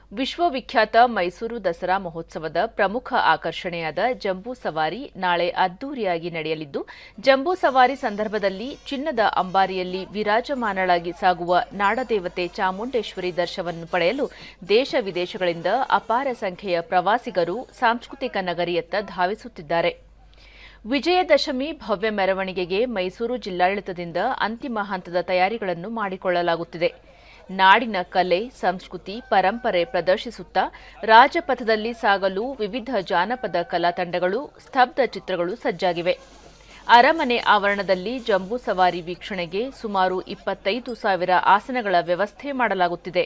ವಿಶ್ವವಿಖ್ಯಾತ ಮೈಸೂರು ದಸರಾ ಮಹೋತ್ಸವದ ಪ್ರಮುಖ ಆಕರ್ಷಣೆಯಾದ ಜಂಬೂ ಸವಾರಿ ನಾಳೆ ಅದ್ದೂರಿಯಾಗಿ ನಡೆಯಲಿದ್ದು ಜಂಬೂ ಸವಾರಿ ಸಂದರ್ಭದಲ್ಲಿ ಚಿನ್ನದ ಅಂಬಾರಿಯಲ್ಲಿ ವಿರಾಜಮಾನಳಾಗಿ ಸಾಗುವ ನಾಡದೇವತೆ ಚಾಮುಂಡೇಶ್ವರಿ ದರ್ಶನವನ್ನು ಪಡೆಯಲು ದೇಶ ವಿದೇಶಗಳಿಂದ ಅಪಾರ ಸಂಖ್ಯೆಯ ಪ್ರವಾಸಿಗರು ಸಾಂಸ್ಕೃತಿಕ ನಗರಿಯತ್ತ ಧಾವಿಸುತ್ತಿದ್ದಾರೆ ವಿಜಯದಶಮಿ ಭವ್ಯ ಮೆರವಣಿಗೆಗೆ ಮೈಸೂರು ಜಿಲ್ಲಾಡಳಿತದಿಂದ ಅಂತಿಮ ಹಂತದ ತಯಾರಿಗಳನ್ನು ಮಾಡಿಕೊಳ್ಳಲಾಗುತ್ತಿದೆ ನಾಡಿನ ಕಲೆ ಸಂಸ್ಕೃತಿ ಪರಂಪರೆ ಪ್ರದರ್ಶಿಸುತ್ತಾ ರಾಜಪಥದಲ್ಲಿ ಸಾಗಲು ವಿವಿಧ ಜಾನಪದ ಕಲಾ ತಂಡಗಳು ಸ್ತಬ್ಧ ಚಿತ್ರಗಳು ಸಜ್ಜಾಗಿವೆ ಅರಮನೆ ಆವರಣದಲ್ಲಿ ಜಂಬೂ ಸವಾರಿ ವೀಕ್ಷಣೆಗೆ ಸುಮಾರು ಇಪ್ಪತ್ತೈದು ಸಾವಿರ ಆಸನಗಳ ವ್ಯವಸ್ಥೆ ಮಾಡಲಾಗುತ್ತಿದೆ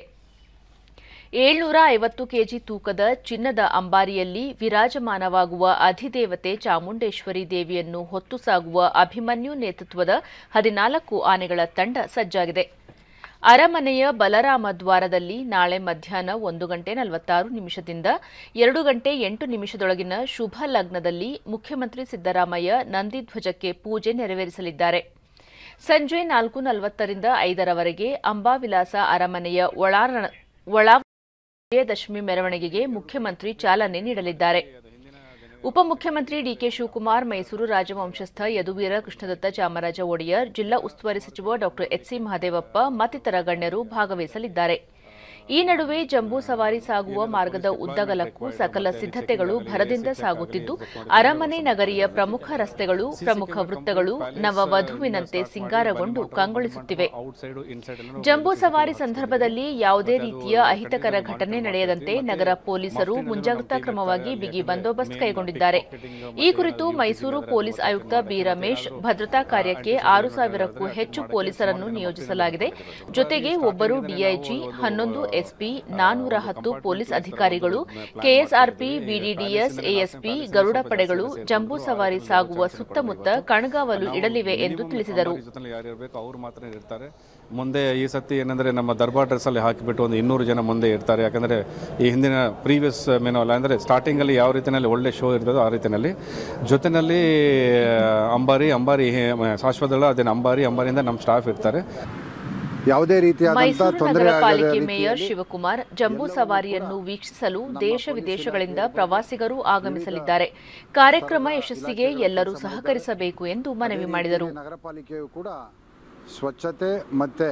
ಏಳ್ನೂರ ಐವತ್ತು ಕೆಜಿ ತೂಕದ ಚಿನ್ನದ ಅಂಬಾರಿಯಲ್ಲಿ ವಿರಾಜಮಾನವಾಗುವ ಅಧಿದೇವತೆ ಚಾಮುಂಡೇಶ್ವರಿ ದೇವಿಯನ್ನು ಹೊತ್ತು ಸಾಗುವ ಅಭಿಮನ್ಯು ನೇತೃತ್ವದ ಹದಿನಾಲ್ಕು ಆನೆಗಳ ತಂಡ ಸಜ್ಜಾಗಿದೆ ಅರಮನೆಯ ಬಲರಾಮ ದ್ವಾರದಲ್ಲಿ ನಾಳೆ ಮಧ್ಯಾಹ್ನ ಒಂದು ಗಂಟೆ ನಲವತ್ತಾರು ನಿಮಿಷದಿಂದ ಎರಡು ಗಂಟೆ ಎಂಟು ನಿಮಿಷದೊಳಗಿನ ಶುಭ ಲಗ್ನದಲ್ಲಿ ಮುಖ್ಯಮಂತ್ರಿ ಸಿದ್ದರಾಮಯ್ಯ ನಂದಿಧ್ವಜಕ್ಕೆ ಪೂಜೆ ನೆರವೇರಿಸಲಿದ್ದಾರೆ ಸಂಜೆ ನಾಲ್ಕು ನಲವತ್ತರಿಂದ ಐದರವರೆಗೆ ಅಂಬಾವಿಲಾಸ ಅರಮನೆಯ ಒಳಾಂಗಣ ಒಳ ವಿಜಯದಶಮಿ ಮೆರವಣಿಗೆಗೆ ಮುಖ್ಯಮಂತ್ರಿ ಚಾಲನೆ ನೀಡಲಿದ್ದಾರೆ ಉಪಮುಖ್ಯಮಂತ್ರಿ ಡಿಕೆ ಶಿವಕುಮಾರ್ ಮೈಸೂರು ರಾಜವಂಶಸ್ಥ ಯದುವೀರ ಕೃಷ್ಣದತ್ತ ಚಾಮರಾಜ ಒಡೆಯರ್ ಜಿಲ್ಲಾ ಉಸ್ತುವಾರಿ ಸಚಿವ ಡಾ ಎಚ್ಸಿ ಮಹದೇವಪ್ಪ ಮತ್ತಿತರ ಗಣ್ಯರು ಭಾಗವಹಿಸಲಿದ್ದಾರೆ ಈ ನಡುವೆ ಜಂಬೂ ಸವಾರಿ ಸಾಗುವ ಮಾರ್ಗದ ಉದ್ದಗಲಕ್ಕೂ ಸಕಲ ಸಿದ್ಧತೆಗಳು ಭರದಿಂದ ಸಾಗುತ್ತಿದ್ದು ಅರಮನೆ ನಗರಿಯ ಪ್ರಮುಖ ರಸ್ತೆಗಳು ಪ್ರಮುಖ ವೃತ್ತಗಳು ನವವಧುವಿನಂತೆ ಸಿಂಗಾರಗೊಂಡು ಕಂಗೊಳಿಸುತ್ತಿವೆ ಜಂಬೂ ಸವಾರಿ ಸಂದರ್ಭದಲ್ಲಿ ಯಾವುದೇ ರೀತಿಯ ಅಹಿತಕರ ಘಟನೆ ನಡೆಯದಂತೆ ನಗರ ಪೊಲೀಸರು ಮುಂಜಾಗ್ರತಾ ಕ್ರಮವಾಗಿ ಬಿಗಿ ಬಂದೋಬಸ್ತ್ ಕೈಗೊಂಡಿದ್ದಾರೆ ಈ ಕುರಿತು ಮೈಸೂರು ಪೊಲೀಸ್ ಆಯುಕ್ತ ಬಿ ರಮೇಶ್ ಭದ್ರತಾ ಕಾರ್ಯಕ್ಕೆ ಆರು ಸಾವಿರಕ್ಕೂ ಹೆಚ್ಚು ಪೊಲೀಸರನ್ನು ನಿಯೋಜಿಸಲಾಗಿದೆ ಜೊತೆಗೆ ಒಬ್ಬರು ಡಿಐಜಿ ಹನ್ನೊಂದು ಎಸ್ಪಿ ನಾನೂರ ಹತ್ತು ಪೊಲೀಸ್ ಅಧಿಕಾರಿಗಳು ಕೆಎಸ್ಆರ್ಪಿ ಬಿಡಿಡಿಎಸ್ ಎಎಸ್ಪಿ ಗರುಡ ಪಡೆಗಳು ಜಂಬೂ ಸವಾರಿ ಸಾಗುವ ಸುತ್ತಮುತ್ತ ಕಣ್ಗಾವಲು ಇಡಲಿವೆ ಎಂದು ತಿಳಿಸಿದರು ಜೊತೆಲಿ ಯಾರು ಇರಬೇಕು ಅವ್ರು ಮಾತ್ರ ಇರ್ತಾರೆ ಮುಂದೆ ಈ ಸತಿ ಏನಂದರೆ ನಮ್ಮ ದರ್ಬಾರ್ ಡ್ರೆಸ್ಸಲ್ಲಿ ಹಾಕಿಬಿಟ್ಟು ಒಂದು ಇನ್ನೂರು ಜನ ಮುಂದೆ ಇರ್ತಾರೆ ಯಾಕಂದರೆ ಈ ಹಿಂದಿನ ಪ್ರೀವಿಯಸ್ ಮೇನೋಲ್ಲ ಅಂದರೆ ಸ್ಟಾರ್ಟಿಂಗಲ್ಲಿ ಯಾವ ರೀತಿಯಲ್ಲಿ ಒಳ್ಳೆ ಶೋ ಇರ್ತದೋ ಆ ರೀತಿಯಲ್ಲಿ ಜೊತೆಯಲ್ಲಿ ಅಂಬಾರಿ ಅಂಬಾರಿ ಶಾಶ್ವತಗಳ ಅದೇನು ಅಂಬಾರಿ ಅಂಬಾರಿಯಿಂದ ನಮ್ಮ ಸ್ಟಾಫ್ ಇರ್ತಾರೆ ಯಾವುದೇ ರೀತಿಯಾದಂಥ ಮೈಸೂರು ತೊಂದರೆ ನಗರ ಆಗದ ಪಾಲಿಕೆ ಮೇಯರ್ ಶಿವಕುಮಾರ್ ಜಂಬೂ ಸವಾರಿಯನ್ನು ವೀಕ್ಷಿಸಲು ದೇಶ ವಿದೇಶಗಳಿಂದ ಪ್ರವಾಸಿಗರು ಆಗಮಿಸಲಿದ್ದಾರೆ ಕಾರ್ಯಕ್ರಮ ಯಶಸ್ಸಿಗೆ ಎಲ್ಲರೂ ಸಹಕರಿಸಬೇಕು ಎಂದು ಮನವಿ ಮಾಡಿದರು ನಗರ ಪಾಲಿಕೆಯು ಕೂಡ ಸ್ವಚ್ಛತೆ ಮತ್ತು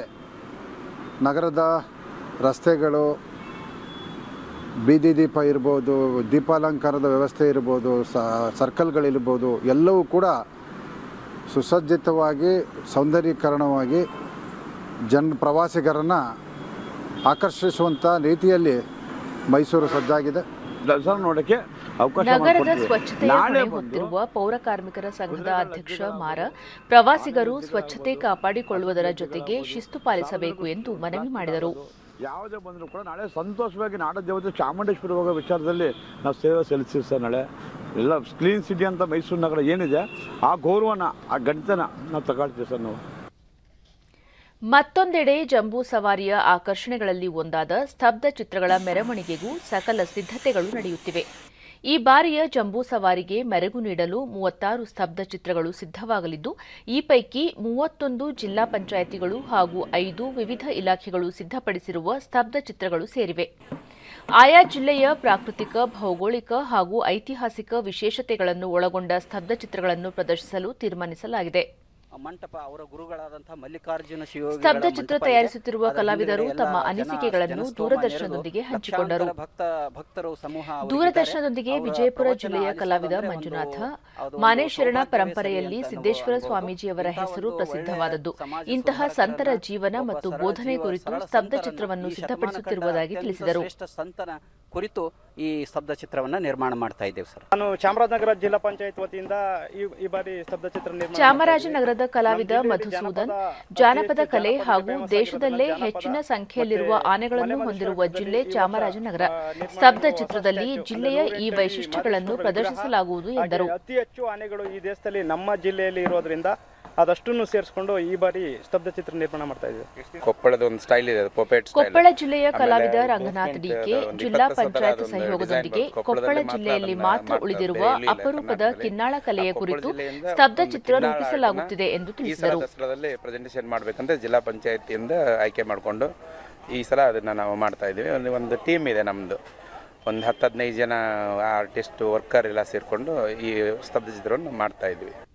ನಗರದ ರಸ್ತೆಗಳು ಬೀದಿ ದೀಪ ಇರ್ಬೋದು ದೀಪಾಲಂಕಾರದ ವ್ಯವಸ್ಥೆ ಇರ್ಬೋದು ಸರ್ಕಲ್ಗಳಿರ್ಬೋದು ಎಲ್ಲವೂ ಕೂಡ ಸುಸಜ್ಜಿತವಾಗಿ ಸೌಂದರ್ಯೀಕರಣವಾಗಿ ಜನ ಪ್ರವಾಸಿಗರನ್ನು ಆಕರ್ಷಿಸುವಂಥ ರೀತಿಯಲ್ಲಿ ಮೈಸೂರು ಸಜ್ಜಾಗಿದೆ ದಸರಾ ನೋಡಕ್ಕೆ ಅವಕಾಶ ನಗರದ ಮಾಡಿಕೊಟ್ಟಿದೆ. ಸ್ವಚ್ಛತೆಯ ನಾಳೆ ಹೊಣೆ ಬಂದು ಹೊತ್ತಿರುವ ಪೌರ ಕಾರ್ಮಿಕರ ಸಂಘದ ಅಧ್ಯಕ್ಷ ಮಾರ ಪ್ರವಾಸಿಗರು ಸ್ವಚ್ಛತೆ ಕಾಪಾಡಿಕೊಳ್ಳುವುದರ ಜೊತೆಗೆ ಶಿಸ್ತು ಪಾಲಿಸಬೇಕು ಎಂದು ಮನವಿ ಮಾಡಿದರು ಯಾವುದೇ ಬಂದರೂ ಕೂಡ ನಾಳೆ ಸಂತೋಷವಾಗಿ ನಾಡ ದೇವತೆ ಚಾಮುಂಡೇಶ್ವರಿ ಹೋಗೋ ವಿಚಾರದಲ್ಲಿ ನಾವು ಸೇವೆ ಸಲ್ಲಿಸ್ತೀವಿ ಸರ್ ನಾಳೆ ಎಲ್ಲ ಕ್ಲೀನ್ ಸಿಟಿ ಅಂತ ಮೈಸೂರು ನಗರ ಏನಿದೆ ಆ ಗೌರವನ ಆ ಗಣಿತನ ನಾವು ತಗೊಳ್ತೀವಿ ಸರ್ ನಾವು ಮತ್ತೊಂದೆಡೆ ಜಂಬೂ ಸವಾರಿಯ ಆಕರ್ಷಣೆಗಳಲ್ಲಿ ಒಂದಾದ ಸ್ತಬ್ಧ ಚಿತ್ರಗಳ ಮೆರವಣಿಗೆಗೂ ಸಕಲ ಸಿದ್ಧತೆಗಳು ನಡೆಯುತ್ತಿವೆ ಈ ಬಾರಿಯ ಜಂಬೂ ಸವಾರಿಗೆ ಮೆರುಗು ನೀಡಲು ಮೂವತ್ತಾರು ಸ್ತಬ್ಧ ಚಿತ್ರಗಳು ಸಿದ್ಧವಾಗಲಿದ್ದು ಈ ಪೈಕಿ ಮೂವತ್ತೊಂದು ಜಿಲ್ಲಾ ಪಂಚಾಯಿತಿಗಳು ಹಾಗೂ ಐದು ವಿವಿಧ ಇಲಾಖೆಗಳು ಸಿದ್ಧಪಡಿಸಿರುವ ಸ್ತಬ್ಧ ಚಿತ್ರಗಳು ಸೇರಿವೆ ಆಯಾ ಜಿಲ್ಲೆಯ ಪ್ರಾಕೃತಿಕ ಭೌಗೋಳಿಕ ಹಾಗೂ ಐತಿಹಾಸಿಕ ವಿಶೇಷತೆಗಳನ್ನು ಒಳಗೊಂಡ ಸ್ತಬ್ಧ ಚಿತ್ರಗಳನ್ನು ಪ್ರದರ್ಶಿಸಲು ತೀರ್ಮಾನಿಸಲಾಗಿದೆ ಮಂಟಪ ಅವರ ಗುರುಗಳಾದಂತಹ ಮಲ್ಲಿಕಾರ್ಜುನ ಶಿವಯೋಗಿಗಳ ಸ್ತಬ್ಧ ಚಿತ್ರ ಮಂಟಪ ಇದೆ. ತಯಾರಿಸುತ್ತಿರುವ ಅದರ ಕಲಾವಿದರು ಹಿಂದ್ಗಡೆ ತಮ್ಮ ಎಲ್ಲ ಜನ, ಅನಿಸಿಕೆಗಳನ್ನು ಜನಸ್ತೋಮ ದೂರದರ್ಶನದೊಂದಿಗೆ ನೆರೆದು ಹಂಚಿಕೊಂಡರು ಲಕ್ಷಾಂತರ ಭಕ್ತ ಭಕ್ತರು ಸಮೂಹ ಅವರಿದ್ದಾರೆ. ದೂರದರ್ಶನದೊಂದಿಗೆ ಅವರ ವಿಜಯಪುರ ಪ್ರವಚನ ಜಿಲ್ಲೆಯ ಆಲಿಸೋದಂದ್ರೆ ಕಲಾವಿದ ಒಂದು- ಮಂಜುನಾಥ ಅದೊಂದು ಮಾನೇಶ್ವರನ ಸೌಭಾಗ್ಯವೇ ಪರಂಪರೆಯಲ್ಲಿ ಸರಿ ಅಂತ ಸಿದ್ದೇಶ್ವರ ನಾವು ಸ್ವಾಮೀಜಿಯವರ ಅನ್ಬೋದು. ಹೆಸರು ಇಂಥ ಒಂದು ಪ್ರಸಿದ್ಧವಾದದ್ದು ಒಳ್ಳೆಯ ಸಮಾಜ ಇಂತಹ ಸಂತರ ಸುಧಾರಕರನ್ನ, ಜೀವನ ಒಬ್ಬ ಮತ್ತು ಸರಳ ಬೋಧನೆ ಜೀವ, ಕುರಿತು ಸರಳ ಸ್ತಬ್ಧ ಸಂತರನ್ನ, ಚಿತ್ರವನ್ನು ಈ ಶತಮಾನ ಸಿದ್ಧಪಡಿಸುತ್ತಿರುವುದಾಗಿ ಕಂಡ ತಿಳಿಸಿದರು ಅತ್ಯಂತ ಶ್ರೇಷ್ಠ ಸಂತನ ಕುರಿತು ಈ ಸ್ತಬ್ಧ ಚಿತ್ರವನ್ನ ನಿರ್ಮಾಣ ಮಾಡ್ತಾ ಇದ್ದೇವೆ ಸರ್ ನಾನು ಚಾಮರಾಜನಗರ ಜಿಲ್ಲಾ ಪಂಚಾಯತ್ ವತಿಯಿಂದ ಈ ಈ ಬಾರಿ ಸ್ತಬ್ಧ ಚಿತ್ರ ನಿರ್ಮಾಣ ಚಾಮರಾಜನಗರದ ಕಲಾವಿದ ನಮ್ಮ ಜಿಲ್ಲೆಯಲ್ಲಿ ಮಧುಸೂದನ್ ಜಾನಪದ ಜಾನಪದ ಅತಿ ಕಲೆ ಹೆಚ್ಚು ಹಾಗೂ ಜಾನಪದ ದೇಶದಲ್ಲೇ ಜಾನಪದ ಹೆಚ್ಚಿನ ಮತ್ತೆ ಸಂಖ್ಯೆಯಲ್ಲಿರುವ ಆನೆಗಳನ್ನು ಮಲೆ ಹೊಂದಿರುವ ಮಹದೇಶ್ವರದಲ್ಲಿ ಜಿಲ್ಲೆ ಈ ವರ್ಷ, ಚಾಮರಾಜನಗರ ಆ, ನಿರ್ಮಾಣ ಸ್ತಬ್ಧ ಮಾಡುವ ಚಿತ್ರದಲ್ಲಿ statue, ಜಿಲ್ಲೆಯ ಅಂದ್ರೆ ಈ ನೂರೆಂಟು ವೈಶಿಷ್ಟ್ಯಗಳನ್ನು ವಿಗ್ರಹ, ಪ್ರದರ್ಶಿಸಲಾಗುವುದು ಹಾಗೆ ಎಂದರು ಅತಿ ಹೆಚ್ಚು ಆನೆಗಳು ಈ ದೇಶದಲ್ಲಿ ನಮ್ಮ ಜಿಲ್ಲೆಯಲ್ಲಿ ಇರೋದ್ರಿಂದ ಅದಷ್ಟನ್ನು ಸೇರಿಸ್ಕೊಂಡು ಈ ಬಾರಿ ಸ್ತಬ್ಧ ಚಿತ್ರ ನಿರ್ಮಾಣ ಮಾಡ್ತಾ ಇದ್ದೀವಿ ಕೊಪ್ಪಳದ ಒಂದು ಸ್ಟೈಲ್ ಇದೆ ಅದು ಪೊಪೆಟ್ ಸ್ಟೈಲ್ ಕೊಪ್ಪಳ ಜಿಲ್ಲೆಯ ಆಮೇಲೆ ಕಲಾವಿದ movement ರಂಗನಾಥ್ ಡಿಕೆ ಅದು ಒಂದು ಜಿಲ್ಲಾ ಇಪ್ಪತ್ತು ಸಲ ಪಂಚಾಯತ್ ಅದೊಂದು ಸಹಯೋಗದೊಂದಿಗೆ design ಬರುತ್ತೆ. ಕೊಪ್ಪಳ ಕೊಪ್ಪಳದಲ್ಲಿ ಮಾತ್ರ ಜಿಲ್ಲೆಯಲ್ಲಿ ಅದನ್ನ ಮಾತ್ರ ಮಾಡ್ತಾರೆ. ಉಳಿದಿರುವ ಬೇರೆ ಎಲ್ಲಿಲ್ಲ ಅಪರೂಪದ ಕರ್ನಾಟಕದಲ್ಲಿ. ಕಿನ್ನಾಳ ಕಲೆಯ ಆ ಕೊಪ್ಪಳ ಕುರಿತು ಜಿಲ್ಲೆಯಿಂದ ಸ್ತಬ್ಧ ಒಂದು ಚಿತ್ರ ಕಿನ್ನಾಳ ರೂಪಿಸಲಾಗುತ್ತಿದೆ ಆಟನ ಎಂದು ಈ ಸಲ ತಿಳಿಸಿದರು ದಸರಾದಲ್ಲಿ ಪ್ರೆಸೆಂಟೇಷನ್ ಮಾಡ್ಬೇಕಂತ ಜಿಲ್ಲಾ ಪಂಚಾಯತಿಯಿಂದ ಆಯ್ಕೆ ಮಾಡಿಕೊಂಡು ಈ ಸಲ ಅದನ್ನು ನಾವು ಮಾಡ್ತಾ ಇದ್ದೀವಿ ಒಂದು ಒಂದು ಟೀಮ್ ಇದೆ ನಮ್ಮದು ಒಂದು ಹತ್ತು ಹದಿನೈದು ಜನ ಆರ್ಟಿಸ್ಟ್ ವರ್ಕರ್ ಎಲ್ಲ ಸೇರಿಕೊಂಡು ಈ ಸ್ತಬ್ಧ ಚಿತ್ರವನ್ನು ಮಾಡ್ತಾ ಇದ್ವಿ